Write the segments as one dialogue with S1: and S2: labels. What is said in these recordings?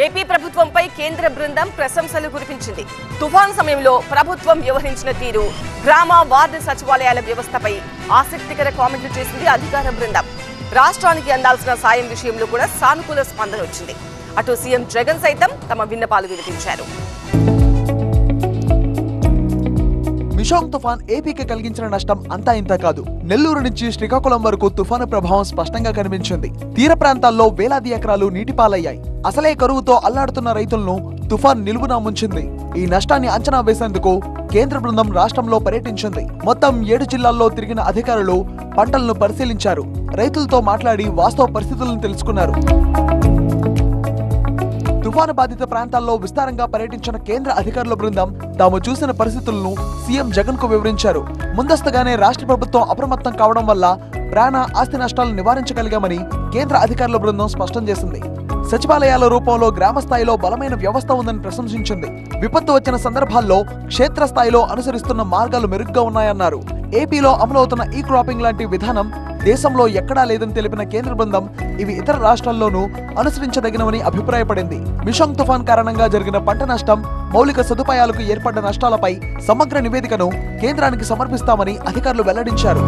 S1: AP ప్రభుత్వంపై కేంద్ర బృందం ప్రశంసలు కురిపించింది తుఫాన్ సమయంలో ప్రభుత్వం వ్యవహరించిన తీరు గ్రామ వార్డు సచివాలయాల వ్యవస్థపై ఆసక్తికర కామెంట్లు చేసింది అధికార బృందం రాష్ట్రానికి అందాల్సిన సాయం విషయంలో కూడా సానుకూల స్పందన వచ్చింది అటు సీఎం జగన్ సైతం తమ విన్నపాలు వినిపించారు
S2: మిషాంగ్ తుఫాన్ ఏపీకి కలిగించిన నష్టం అంతా ఇంత కాదు నెల్లూరు నుంచి శ్రీకాకుళం వరకు తుఫాను ప్రభావం స్పష్టంగా కనిపించింది తీర ప్రాంతాల్లో వేలాది ఎకరాలు నీటిపాలయ్యాయి అసలే కరువుతో అల్లాడుతున్న రైతులను తుఫాన్ నిలువునా ముంచింది ఈ నష్టాన్ని అంచనా వేసేందుకు కేంద్ర బృందం రాష్ట్రంలో పర్యటించింది మొత్తం ఏడు జిల్లాల్లో తిరిగిన అధికారులు పంటలను పరిశీలించారు రైతులతో మాట్లాడి వాస్తవ పరిస్థితులను తెలుసుకున్నారు తుఫాను బాధిత ప్రాంతాల్లో విస్తారంగా పర్యటించిన కేంద్ర అధికారుల బృందం తాము చూసిన పరిస్థితులను సీఎం జగన్ కు వివరించారు ముందస్తుగానే రాష్ట్ర ప్రభుత్వం అప్రమత్తం కావడం వల్ల ప్రాణ ఆస్తి నష్టాలను నివారించగలిగామని కేంద్ర అధికారుల బృందం స్పష్టం చేసింది సచివాలయాల రూపంలో గ్రామ స్థాయిలో బలమైన వ్యవస్థ ఉందని ప్రశంసించింది విపత్తు వచ్చిన సందర్భాల్లో క్షేత్రస్థాయిలో అనుసరిస్తున్న మార్గాలు మెరుగ్గా ఉన్నాయన్నారు ఏపీలో అమలవుతున్న ఈ క్రాపింగ్ లాంటి విధానం దేశంలో ఎక్కడా లేదని తెలిపిన కేంద్ర బృందం ఇవి ఇతర రాష్ట్రాల్లోనూ అనుసరించదగినవని అభిప్రాయపడింది మిషంగ్ తుఫాన్ కారణంగా జరిగిన పంట నష్టం మౌలిక సదుపాయాలకు ఏర్పడ్డ నష్టాలపై సమగ్ర నివేదికను కేంద్రానికి సమర్పిస్తామని అధికారులు వెల్లడించారు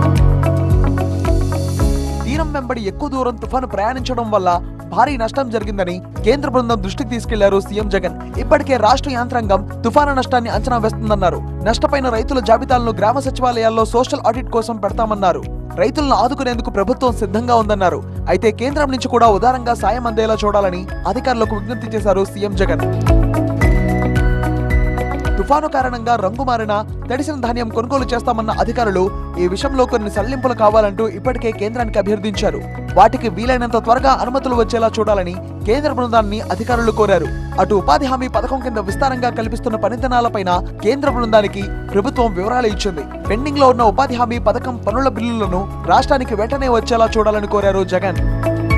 S2: తీరం వెంబడి ఎక్కువ దూరం తుఫాను ప్రయాణించడం వల్ల భారీ నష్టం జరిగిందని కేంద్ర బృందం దృష్టికి తీసుకెళ్లారు సీఎం జగన్ ఇప్పటికే రాష్ట్ర యాంత్రాంగం తుఫాను నష్టాన్ని అంచనా వేస్తుందన్నారు నష్టపోయిన రైతుల జాబితాలను గ్రామ సచివాలయాల్లో సోషల్ ఆడిట్ కోసం పెడతామన్నారు రైతులను ఆదుకునేందుకు ప్రభుత్వం సిద్ధంగా ఉందన్నారు అయితే కేంద్రం నుంచి కూడా ఉదారంగా సాయం అందేలా చూడాలని అధికారులకు విజ్ఞప్తి చేశారు సీఎం జగన్ తుఫాను కారణంగా రంగు మారిన తడిసిన ధాన్యం కొనుగోలు చేస్తామన్న అధికారులు ఈ విషయంలో కొన్ని సడలింపులు కావాలంటూ ఇప్పటికే కేంద్రానికి అభ్యర్థించారు వాటికి వీలైనంత త్వరగా అనుమతులు వచ్చేలా చూడాలని కేంద్ర బృందాన్ని అధికారులు కోరారు అటు ఉపాధి హామీ పథకం కింద విస్తారంగా కల్పిస్తున్న పనిదినాలపైన కేంద్ర బృందానికి ప్రభుత్వం వివరాలు ఇచ్చింది పెండింగ్ లో ఉన్న ఉపాధి హామీ పథకం పనుల బిల్లులను రాష్ట్రానికి వెంటనే వచ్చేలా చూడాలని కోరారు జగన్